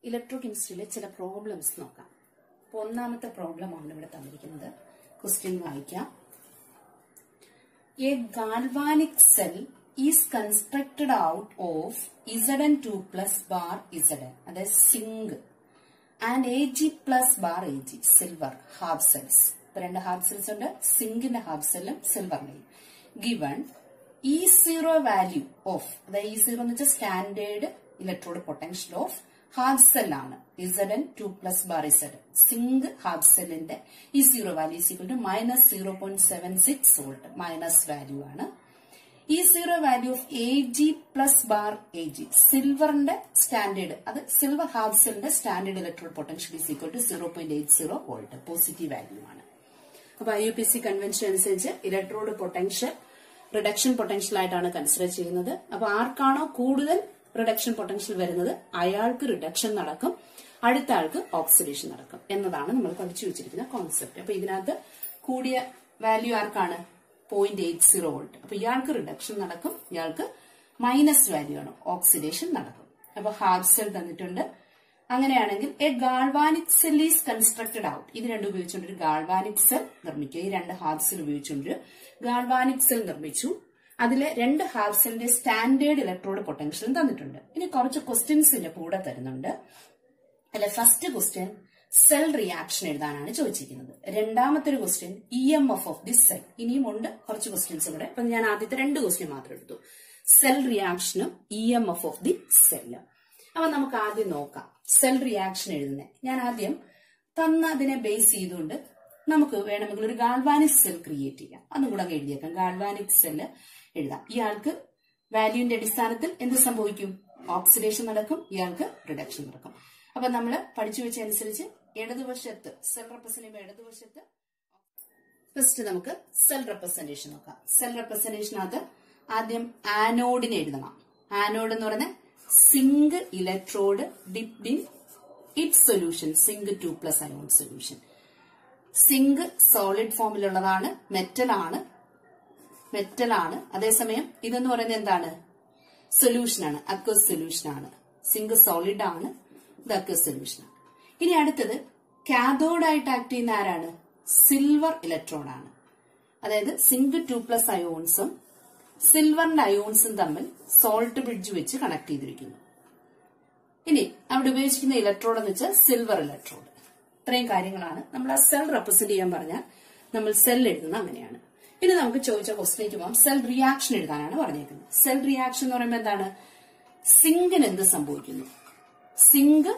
Electro കെമിസ്ട്രിയിലെ ചില problems നോക്കാം അപ്പൊ ഒന്നാമത്തെ പ്രോബ്ലം ആണ് ഇവിടെ തന്നിരിക്കുന്നത് ക്വസ്റ്റ്യൻ വായിക്കാം a galvanic cell is constructed out of Z N two plus bar Z N അതായത് zinc and A G plus bar A G silver half cells ഇപ്പൊ രണ്ട് ഹാഫ് സെൽസ് ഉണ്ട് സിങ്കിന്റെ ഹാഫ് സെല്ലും സിൽവറിന്റെയും given E zero value of അതായത് E zero എന്ന് വെച്ചാൽ standard electrode potential of half cell ആണ് Z N two plus bar Z zinc half സെല്ലിന്റെ E zero value equal to minus zero point seven six volt minus value ആണ് E zero value of A G plus bar A G സിൽവറിന്റെ standard അത് silver half സെല്ലിന്റെ standard electrode potential is equal to zero point eight zero volt positive value ആണ് അപ്പൊ I U P C convention അനുസരിച്ച് electrode potential reduction potential ആയിട്ടാണ് consider ചെയ്യുന്നത് അപ്പൊ ആർക്കാണോ കൂടുതൽ റിഡക്ഷൻ പൊട്ടൻഷ്യൽ വരുന്നത് അയാൾക്ക് റിഡക്ഷൻ നടക്കും അടുത്ത ആൾക്ക് ഓക്സിഡേഷൻ നടക്കും എന്നതാണ് നമ്മൾ പഠിച്ചു വെച്ചിരിക്കുന്ന കോൺസെപ്റ്റ് അപ്പൊ ഇതിനകത്ത് കൂടിയ വാല്യൂ ആർക്കാണ് പോയിന്റ് എയ്റ്റ് സീറോ വോൾട്ട് അപ്പൊ ഇയാൾക്ക് റിഡക്ഷൻ നടക്കും ഇയാൾക്ക് മൈനസ് വാല്യൂ ആണ് ഓക്സിഡേഷൻ നടക്കും അപ്പൊ ഹാഫ് സെൽ തന്നിട്ടുണ്ട് അങ്ങനെയാണെങ്കിൽ a galvanic cell is constructed out ഇത് രണ്ടും ഉപയോഗിച്ചുകൊണ്ട് ഒരു ഗാൾവാനിക് സെൽ നിർമ്മിക്കുക ഈ രണ്ട് ഹാഫ് സെൽ ഉപയോഗിച്ചുകൊണ്ട് ഗാൾവാനിക് സെൽ നിർമ്മിച്ചു അതിലെ രണ്ട് ഹാഫ് സെല്ലിന്റെ സ്റ്റാൻഡേർഡ് ഇലക്ട്രോഡ് പൊട്ടൻഷ്യലും തന്നിട്ടുണ്ട് ഇനി കുറച്ച് ക്വസ്റ്റ്യൻസിന്റെ കൂടെ തരുന്നുണ്ട് അല്ലെ ഫസ്റ്റ് ക്വസ്റ്റ്യൻ സെൽ റിയാക്ഷൻ എഴുതാനാണ് ചോദിച്ചിരിക്കുന്നത് രണ്ടാമത്തെ ഒരു question E M F of the cell ഇനിയും ഉണ്ട് കുറച്ച് ക്വസ്റ്റ്യൻസ് ഇവിടെ അപ്പൊ ഞാൻ ആദ്യത്തെ രണ്ട് ക്വസ്റ്റ്യൻ മാത്രം എടുത്തു സെൽ റിയാക്ഷനും E M F of the cell അപ്പൊ നമുക്ക് ആദ്യം നോക്കാം സെൽ റിയാക്ഷൻ എഴുതുന്നത് ഞാൻ ആദ്യം തന്ന അതിനെ ബേസ് ചെയ്തുകൊണ്ട് നമുക്ക് വേണമെങ്കിൽ ഒരു ഗാൾവാനിക് സെൽ ക്രിയേറ്റ് ചെയ്യാം അതും കൂടെ അങ്ങ് എഴുതിയേക്കാം ഗാൾവാനിക് സെല്ല് എഴുതാം ഇയാൾക്ക് വാല്യൂവിന്റെ അടിസ്ഥാനത്തിൽ എന്ത് സംഭവിക്കും ഓക്സിഡേഷൻ നടക്കും ഇയാൾക്ക് റിഡക്ഷൻ നടക്കും അപ്പൊ നമ്മൾ പഠിച്ചു വെച്ചനുസരിച്ച് ഇടതുവശത്ത് സെൽ റെപ്രസെന്റ് ചെയ്യുമ്പോൾ ഇടതുവശത്ത് ഫസ്റ്റ് നമുക്ക് സെൽ റെപ്രസെന്റേഷൻ നോക്കാം സെൽ റെപ്രസെന്റേഷനകത്ത് ആദ്യം ആനോഡിനെ എഴുതണം ആനോഡ് എന്ന് പറഞ്ഞ zinc electrode dipped in it solution zinc two plus ion solution zinc solid ഫോമിലുള്ളതാണ് മെറ്റൽ ആണ് മെറ്റൽ ആണ് അതേസമയം ഇതെന്ന് പറയുന്നത് എന്താണ് സൊല്യൂഷൻ ആണ് അക്വസ് സൊല്യൂഷൻ ആണ് സിങ്ക് സോളിഡ് ആണ് ഇത് അക്വസ് സൊല്യൂഷൻ ആണ് ഇനി അടുത്തത് കാഥോഡായിട്ട് ആക്ട് ചെയ്യുന്ന ആരാണ് സിൽവർ ഇലക്ട്രോൺ ആണ് അതായത് സിങ്ക് ടു പ്ലസ് അയോൺസും സിൽവറിന്റെ അയോൺസും തമ്മിൽ സോൾട്ട് ബ്രിഡ്ജ് വെച്ച് കണക്ട് ചെയ്തിരിക്കുന്നു ഇനി അവിടെ ഉപയോഗിച്ചിരിക്കുന്ന ഇലക്ട്രോഡ് എന്ന് വെച്ചാൽ സിൽവർ ഇലക്ട്രോഡ് ഇത്രയും കാര്യങ്ങളാണ് നമ്മൾ ആ സെൽ റെപ്രസെന്റ് ചെയ്യാൻ പറഞ്ഞാൽ നമ്മൾ സെൽ എഴുതുന്നത് അങ്ങനെയാണ് ഇനി നമുക്ക് ചോദിച്ച ക്വസ്റ്റിലേക്ക് പോകാം സെൽ റിയാക്ഷൻ എഴുതാനാണ് പറഞ്ഞേക്കുന്നത് സെൽ റിയാക്ഷൻ എന്ന് പറയുമ്പോൾ എന്താണ് സിങ്കിന് എന്ത് സംഭവിക്കുന്നു zinc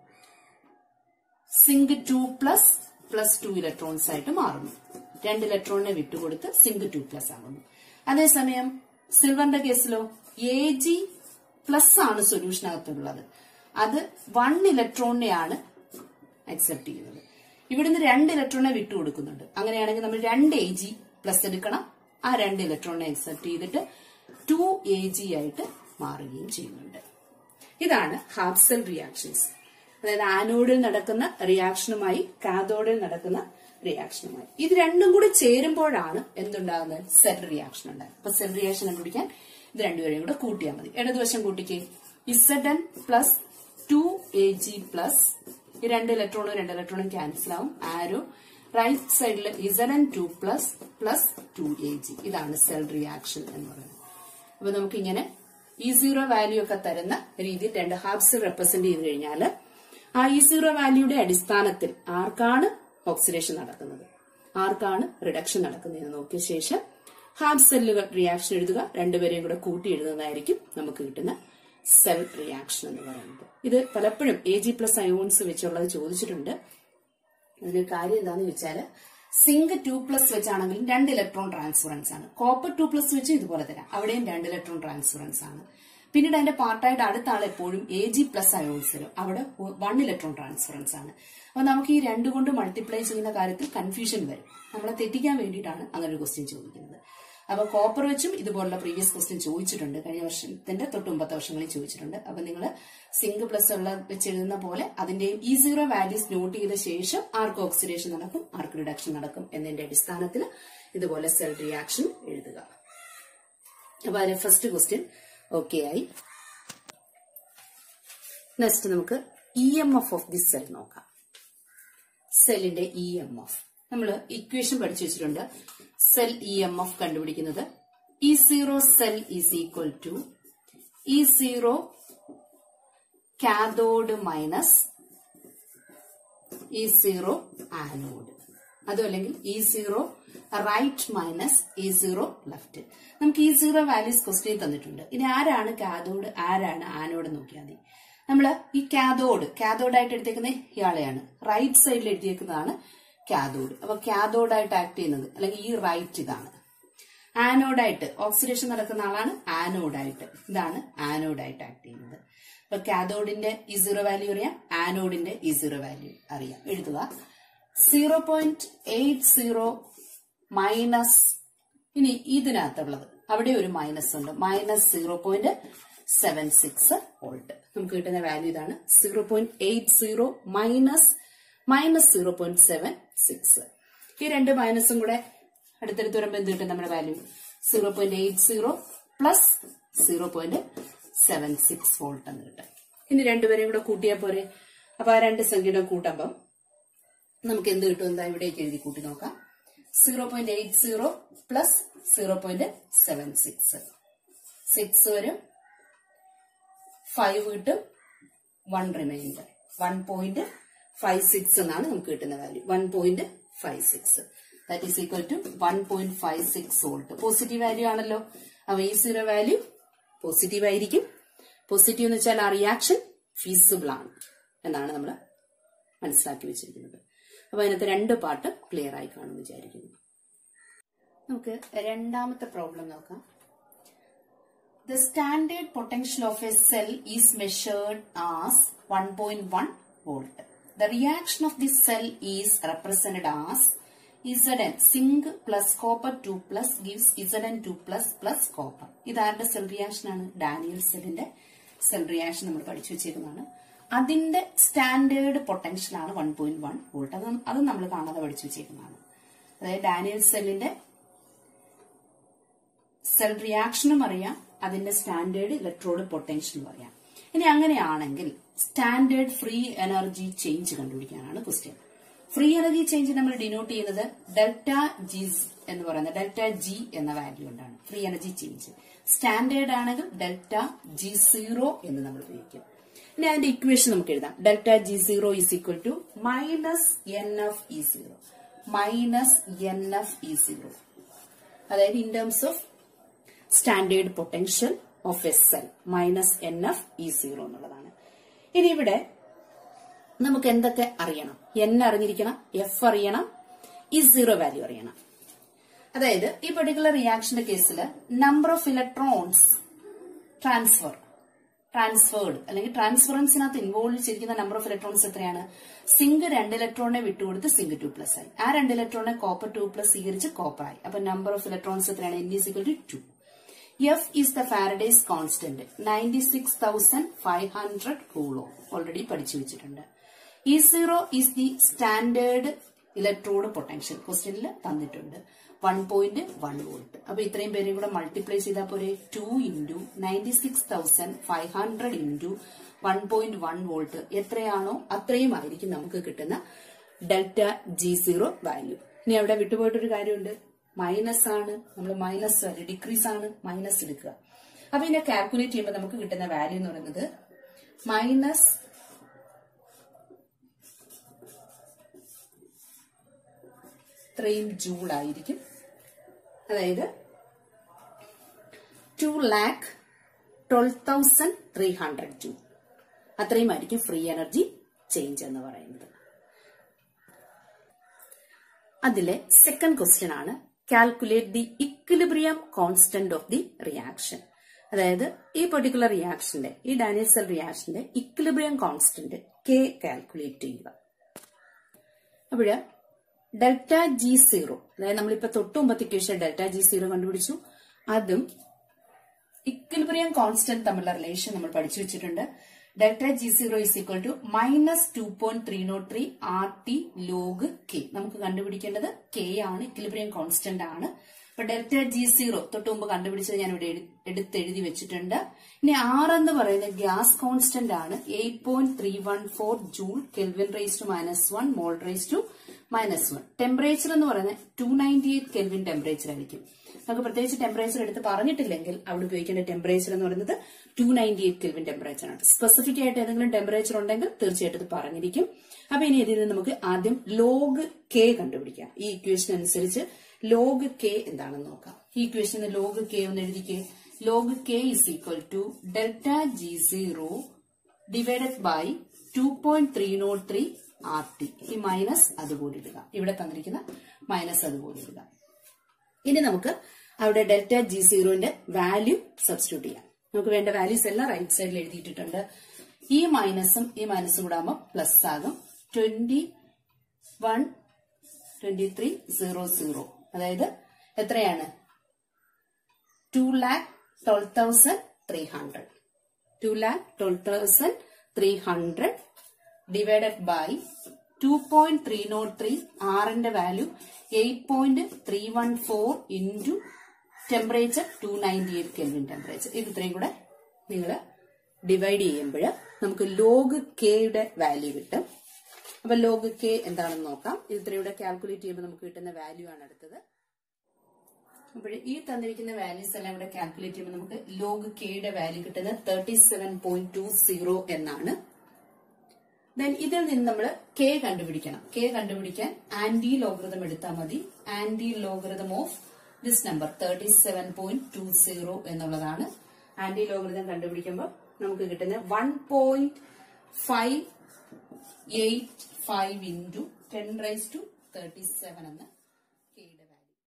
zinc two plus plus two electrons ആയിട്ട് മാറുന്നു രണ്ട് ഇലക്ട്രോണിനെ വിട്ടുകൊടുത്ത് സിങ്ക് ടു പ്ലസ് ആകുന്നു അതേസമയം സിൽവറിന്റെ കേസിലോ എ ജി പ്ലസ് ആണ് സൊല്യൂഷനകത്തുള്ളത് അത് വൺ ഇലക്ട്രോണിനെയാണ് അക്സെപ്റ്റ് ചെയ്യുന്നത് ഇവിടുന്ന് രണ്ട് ഇലക്ട്രോണിനെ വിട്ടുകൊടുക്കുന്നുണ്ട് അങ്ങനെയാണെങ്കിൽ നമ്മൾ രണ്ട് എ ജി പ്ലസ് എടുക്കണം ആ രണ്ട് ഇലക്ട്രോണിനെ അക്സെപ്റ്റ് ചെയ്തിട്ട് ടു എ ജി ആയിട്ട് മാറുകയും ചെയ്യുന്നുണ്ട് ഇതാണ് ഹാഫ് സെൽ റിയാക്ഷൻസ് അതായത് ആനോഡിൽ നടക്കുന്ന റിയാക്ഷനുമായി കാഥോഡിൽ നടക്കുന്ന റിയാക്ഷനുമായി ഇത് രണ്ടും കൂടി ചേരുമ്പോഴാണ് എന്തുണ്ടാകുന്നത് സെൽ റിയാക്ഷൻ ഉണ്ടാകുന്നത് അപ്പൊ സെൽ റിയാക്ഷൻ കണ്ടുപിടിക്കാൻ ഇത് രണ്ടുപേരെയും കൂടെ കൂട്ടിയാൽ മതി ഇടതുവശം കൂട്ടിക്ക് Z N plus two A G plus ഈ രണ്ട് ഇലക്ട്രോണും രണ്ട് ഇലക്ട്രോണും ക്യാൻസൽ ആവും ആരോ റൈറ്റ് സൈഡിൽ Z N two plus plus two A G ഇതാണ് സെൽ റിയാക്ഷൻ എന്ന് പറയുന്നത് അപ്പൊ നമുക്കിങ്ങനെ ഇ സീറോ വാല്യൂ ഒക്കെ തരുന്ന രീതിയിൽ രണ്ട് ഹാഫ്സ് റെപ്രസെന്റ് ചെയ്ത് കഴിഞ്ഞാൽ ആ ഇ സീറോ വാല്യൂയുടെ അടിസ്ഥാനത്തിൽ ആർക്കാണ് ഓക്സിഡേഷൻ നടക്കുന്നത് ആർക്കാണ് റിഡക്ഷൻ നടക്കുന്നതെന്ന് നോക്കിയ ശേഷം ഹാഫ് സെല്ലുകൾ റിയാക്ഷൻ എഴുതുക രണ്ടുപേരെയും കൂടെ കൂട്ടി എഴുതുന്നതായിരിക്കും നമുക്ക് കിട്ടുന്ന സെൽ റിയാക്ഷൻ എന്ന് പറയുന്നത് ഇത് പലപ്പോഴും എ ജി പ്ലസ് അയോൺസ് വെച്ചുള്ളത് ചോദിച്ചിട്ടുണ്ട് അതിന് കാര്യം എന്താണെന്ന് വെച്ചാല് സിങ്ക് ടു പ്ലസ് വെച്ചാണെങ്കിലും രണ്ട് ഇലക്ട്രോൺ ട്രാൻസ്ഫറൻസ് ആണ് കോപ്പർ ടു പ്ലസ് വെച്ച് ഇതുപോലെ തരാം അവിടെയും രണ്ട് ഇലക്ട്രോൺ ട്രാൻസ്ഫറൻസ് ആണ് പിന്നീട് അതിന്റെ പാർട്ടായിട്ട് അടുത്ത ആൾ എപ്പോഴും എ ജി പ്ലസ് അയോൺസ് വരും അവിടെ വൺ ഇലക്ട്രോൺ ട്രാൻസ്ഫറൻസ് ആണ് അപ്പൊ നമുക്ക് ഈ രണ്ടു കൊണ്ട് മൾട്ടിപ്ലൈ ചെയ്യുന്ന കാര്യത്തിൽ കൺഫ്യൂഷൻ വരും നമ്മളെ തെറ്റിക്കാൻ വേണ്ടിയിട്ടാണ് അങ്ങനെ ഒരു ക്വസ്റ്റ്യൻ ചോദിക്കുന്നത് അപ്പൊ കോപ്പർ വെച്ചും ഇതുപോലുള്ള പ്രീവിയസ് ക്വസ്റ്റ്യൻ ചോദിച്ചിട്ടുണ്ട് കഴിഞ്ഞ വർഷത്തിന്റെ തൊട്ട് മുമ്പത്തെ വർഷങ്ങളിൽ ചോദിച്ചിട്ടുണ്ട് അപ്പൊ നിങ്ങൾ സിംഗ് പ്ലസ് ഉള്ള വെച്ച് എഴുതുന്ന പോലെ അതിന്റെയും ഈ സീറോ വാല്യൂസ് നോട്ട് ചെയ്ത ശേഷം ആർക്ക് ഓക്സിഡേഷൻ നടക്കും ആർക്ക് റിഡക്ഷൻ നടക്കും എന്നതിന്റെ അടിസ്ഥാനത്തിൽ ഇതുപോലെ സെൽ റിയാക്ഷൻ എഴുതുക അപ്പൊ അതിലെ ഫസ്റ്റ് ക്വസ്റ്റ്യൻ ഓക്കെ ആയി നെക്സ്റ്റ് നമുക്ക് E M F of the cell നോക്കാം സെല്ലിന്റെ ഇ എം എഫ് നമ്മൾ ഇക്വേഷൻ പഠിച്ചു വെച്ചിട്ടുണ്ട് സെൽ ഇ എം എഫ് കണ്ടുപിടിക്കുന്നത് E zero cell is equal to E zero cathode minus E zero anode അതും അല്ലെങ്കിൽ E zero right minus E zero left നമുക്ക് E zero values question തന്നിട്ടുണ്ട് ഇനി ആരാണ് കാഥോഡ് ആരാണ് ആനോഡ് നോക്കിയാൽ മതി നമ്മൾ ഈ കാഥോഡ് കാഥോഡ് ആയിട്ട് എടുത്തേക്കുന്ന ഇയാളെയാണ് റൈറ്റ് സൈഡിൽ എഴുതിയേക്കുന്നതാണ് കാഥോഡ് അപ്പൊ കാഥോഡ് ആയിട്ട് ആക്ട് ചെയ്യുന്നത് അല്ലെങ്കിൽ ഈ റൈറ്റ് ഇതാണ് ആനോഡായിട്ട് ഓക്സിഡേഷൻ നടക്കുന്ന ആളാണ് ആനോഡായിട്ട് ഇതാണ് ആനോഡായിട്ട് ആക്ട് ചെയ്യുന്നത് അപ്പൊ കാഥോഡിന്റെ ഈ സീറോ വാല്യൂ അറിയാം ആനോഡിന്റെ ഈ സീറോ വാല്യൂ അറിയാം എഴുതുക zero point eight zero minus ഇനി ഇതിനകത്തുള്ളത് അവിടെ ഒരു മൈനസ് ഉണ്ട് minus zero point seven six volt നമുക്ക് കിട്ടുന്ന വാല്യൂ ഇതാണ് zero point eight zero minus minus zero point seven six ഈ രണ്ട് മൈനസും കൂടെ അടുത്തടുത്ത് വരുമ്പോൾ എന്ത് കിട്ടും നമ്മുടെ value zero point eight zero plus zero point seven six volt എന്ന് കിട്ടും ഇനി രണ്ടുപേരെയും കൂടെ കൂട്ടിയാൽ പോരെ അപ്പൊ ആ രണ്ട് സംഖ്യയുടെ കൂട്ടുമ്പം നമുക്ക് എന്ത് കിട്ടും എന്താ ഇവിടേക്ക് എഴുതി കൂട്ടി നോക്കാം zero point eight zero plus zero point seven six six വരും ഫൈവ് കിട്ടും one remainder one point five six എന്നാണ് നമുക്ക് കിട്ടുന്ന value one point five six that is equal to one point five six volt positive value ആണല്ലോ അപ്പൊ E zero value positive ആയിരിക്കും positive എന്ന് വെച്ചാൽ ആ റിയാക്ഷൻ ഫീസിബിൾ ആണ് എന്നാണ് നമ്മൾ മനസ്സിലാക്കി വെച്ചിരിക്കുന്നത് അപ്പൊ അതിനകത്ത് രണ്ട് പാർട്ട് ക്ലിയർ ആയി കാണുമെന്ന് വിചാരിക്കുന്നു നമുക്ക് രണ്ടാമത്തെ പ്രോബ്ലം നോക്കാം The standard potential of a cell is measured as 1.1 volt. The reaction of the cell is represented as Zn zinc plus copper 2 plus gives Zn 2 plus plus copper. ഇതാരുടെ cell reaction ആണ് Daniell സെല്ലിന്റെ cell reaction നമ്മൾ പഠിച്ചു വെച്ചേക്കുന്നതാണ് അതിന്റെ standard potential ആണ് one point one volt അത് അത് നമ്മൾ കാണാതെ പഠിച്ചു വെച്ചേക്കുന്നതാണ് അതായത് ഡാനിയൽ സെല്ലിന്റെ സെൽ റിയാക്ഷനും അറിയാം അതിന്റെ സ്റ്റാൻഡേർഡ് ഇലക്ട്രോഡ് പൊട്ടൻഷ്യലും അറിയാം ഇനി അങ്ങനെയാണെങ്കിൽ സ്റ്റാൻഡേർഡ് ഫ്രീ എനർജി ചേഞ്ച് കണ്ടുപിടിക്കാനാണ് ക്വസ്റ്റ്യൻ ഫ്രീ എനർജി ചേഞ്ച് നമ്മൾ ഡിനോട്ട് ചെയ്യുന്നത് ഡെൽറ്റ ജി എന്ന് പറയുന്നത് ഡെൽറ്റ ജി എന്ന വാല്യൂ കൊണ്ടാണ് ഫ്രീ എനർജി ചേഞ്ച് സ്റ്റാൻഡേർഡ് ആണെങ്കിൽ ഡെൽറ്റ ജി സീറോ എന്ന് നമ്മൾ ഉപയോഗിക്കും ഇനി അതിന്റെ ഇക്വേഷൻ നമുക്ക് എഴുതാം delta G zero is equal to minus N F E zero minus N F E zero അതായത് in terms of standard potential of S L minus N F E zero എന്നുള്ളതാണ് ഇനി ഇവിടെ നമുക്ക് എന്തൊക്കെ അറിയണം എൻ അറിഞ്ഞിരിക്കണം എഫ് അറിയണം ഈ സീറോ വാല്യൂ അറിയണം അതായത് ഈ പെർട്ടിക്കുലർ റിയാക്ഷന്റെ കേസിൽ number of electrons transfer transferred അല്ലെങ്കിൽ ട്രാൻസ്ഫറൻസിനകത്ത് ഇൻവോൾവ് ചെയ്തിരിക്കുന്ന നമ്പർ ഓഫ് ഇലക്ട്രോൺസ് എത്രയാണ് സിങ്ക് രണ്ട് ഇലക്ട്രോണിനെ വിട്ടുകൊടുത്ത് സിങ്ക് ടു പ്ലസ് ആയി ആ രണ്ട് ഇലക്ട്രോണിനെ കോപ്പർ ടു പ്ലസ് സ്വീകരിച്ച് കോപ്പർ ആയി അപ്പൊ നമ്പർ ഓഫ് ഇലക്ട്രോൺസ് എത്രയാണ് N is equal to two F is the Faraday's constant ninety six thousand five hundred coulomb already പഠിച്ചു വെച്ചിട്ടുണ്ട് E zero is the standard electrode potential ക്വസ്റ്റ്യനിൽ തന്നിട്ടുണ്ട് വൺ പോയിന്റ് വൺ വോൾട്ട് അപ്പൊ ഇത്രയും പേരെയും കൂടെ മൾട്ടിപ്ലൈ ചെയ്താൽ പോരെ two into ninety six thousand five hundred into one point one volt എത്രയാണോ അത്രയും ആയിരിക്കും നമുക്ക് കിട്ടുന്ന ഡെൽറ്റ ജി സീറോ വാല്യൂ ഇനി അവിടെ വിട്ടുപോയിട്ടൊരു കാര്യമുണ്ട് മൈനസ് ആണ് നമ്മൾ മൈനസ് ഡിക്രീസ് ആണ് മൈനസ് എടുക്കുക അപ്പൊ ഇതിനെ കാൽക്കുലേറ്റ് ചെയ്യുമ്പോൾ നമുക്ക് കിട്ടുന്ന വാല്യൂ എന്ന് പറയുന്നത് മൈനസ് ഇത്രയും ജൂൾ ആയിരിക്കും അതായത് two lakh twelve thousand three hundred joule അത്രയും ആയിരിക്കും ഫ്രീ എനർജി ചേഞ്ച് എന്ന് പറയുന്നത് അതിലെ സെക്കൻഡ് ക്വസ്റ്റ്യൻ ആണ് calculate the equilibrium constant of the reaction അതായത് ഈ പെർട്ടിക്കുലർ റിയാക്ഷന്റെ ഈ ഡാനിയൽ സെൽ റിയാക്ഷന്റെ ഇക്വിലിബ്രിയം കോൺസ്റ്റന്റ് കെ കാൽക്കുലേറ്റ് ചെയ്യുക അപ്പോഴ് ഡെൽറ്റ ജി സീറോ അതായത് നമ്മളിപ്പോ തൊട്ട് മുമ്പത്തെ ഇക്വേഷൻ ഡെൽറ്റ ജി സീറോ കണ്ടുപിടിച്ചു അതും ഇക്വിലിബ്രിയം കോൺസ്റ്റന്റ് തമ്മിലുള്ള റിലേഷൻ നമ്മൾ പഠിച്ചു വെച്ചിട്ടുണ്ട് delta G zero is equal to minus two point three nought three R T log K നമുക്ക് കണ്ടുപിടിക്കേണ്ടത് കെ ആണ് ഇക്വിലിബ്രിയം കോൺസ്റ്റന്റ് ആണ് അപ്പൊ ഡെൽറ്റ ജി സീറോ തൊട്ട് മുമ്പ് കണ്ടുപിടിച്ചത് ഞാൻ ഇവിടെ എഴു- എടുത്ത് എഴുതി വെച്ചിട്ടുണ്ട് ഇനി ആർ എന്ന് പറയുന്നത് ഗ്യാസ് കോൺസ്റ്റന്റ് ആണ് eight point three one four joule kelvin raise to minus one mole raise to minus one temperature എന്ന് പറയുന്നത് two ninety eight kelvin temperature ആയിരിക്കും നമുക്ക് പ്രത്യേകിച്ച് ടെമ്പറേച്ചർ എടുത്ത് പറഞ്ഞിട്ടില്ലെങ്കിൽ അവിടെ ഉപയോഗിക്കേണ്ട ടെമ്പറേച്ചർ എന്ന് പറയുന്നത് two ninety eight kelvin temperature ആണ് സ്പെസിഫിക് ആയിട്ട് ഏതെങ്കിലും ടെമ്പറേച്ചർ ഉണ്ടെങ്കിൽ തീർച്ചയായിട്ടും ഇത് പറഞ്ഞിരിക്കും അപ്പൊ ഇനി ഇതിൽ നിന്ന് നമുക്ക് ആദ്യം ലോഗ് കെ കണ്ടുപിടിക്കാം ഈ ഇക്വേഷൻ അനുസരിച്ച് ലോഗ് കെ എന്താണെന്ന് നോക്കാം ഈ ഇക്വേഷന് ലോഗ് കെ ഒന്ന് എഴുതിക്കേ log K is equal to delta G zero divided by two point three nought three R T ഈ മൈനസ് അതുപോലെ ഇടുക ഇവിടെ തന്നിരിക്കുന്ന മൈനസ് അതുപോലെ ഇടുക ഇനി നമുക്ക് അവിടെ ഡെൽറ്റ ജി സീറോന്റെ വാല്യൂ സബ്സ്റ്റിറ്റ്യൂട്ട് ചെയ്യാം നമുക്ക് വേണ്ട വാല്യൂസ് എല്ലാം റൈറ്റ് സൈഡിൽ എഴുതിയിട്ടുണ്ട് ഈ മൈനസും ഈ മൈനസും കൂടെ ആകുമ്പോൾ പ്ലസ് ആകും twenty one twenty three zero zero അതായത് എത്രയാണ് two lakh twelve thousand three hundred two lakh twelve thousand three hundred divided by two point three nought three ആറിന്റെ value eight point three one four into temperature two ninety eight kelvin temperature ഇത് ഇത്രയും കൂടെ നിങ്ങൾ divide ചെയ്യുമ്പോൾ നമുക്ക് log കെയുടെ value കിട്ടും അപ്പൊ ലോഗ് കെ എന്താണെന്ന് നോക്കാം ഇത് ഇത്രയും കൂടെ കാൽക്കുലേറ്റ് ചെയ്യുമ്പോൾ നമുക്ക് കിട്ടുന്ന വാല്യൂ ആണ് അടുത്തത് അപ്പോൾ ഈ തന്നിരിക്കുന്ന വാല്യൂസ് എല്ലാം കൂടെ കാൽക്കുലേറ്റ് ചെയ്യുമ്പോൾ നമുക്ക് ലോഗ് കെയുടെ വാല്യൂ കിട്ടുന്നത് thirty seven point two zero എന്നാണ് ദെൻ ഇതിൽ നിന്ന് നമ്മൾ കെ കണ്ടുപിടിക്കണം കെ കണ്ടുപിടിക്കാൻ ആന്റി ലോഗറിതം എടുത്താൽ മതി antilogarithm of this number thirty seven point two zero എന്നുള്ളതാണ് ആന്റി ലോഗറിതം കണ്ടുപിടിക്കുമ്പോൾ നമുക്ക് കിട്ടുന്നത് one point five eight five into ten rise to thirty seven എന്ന്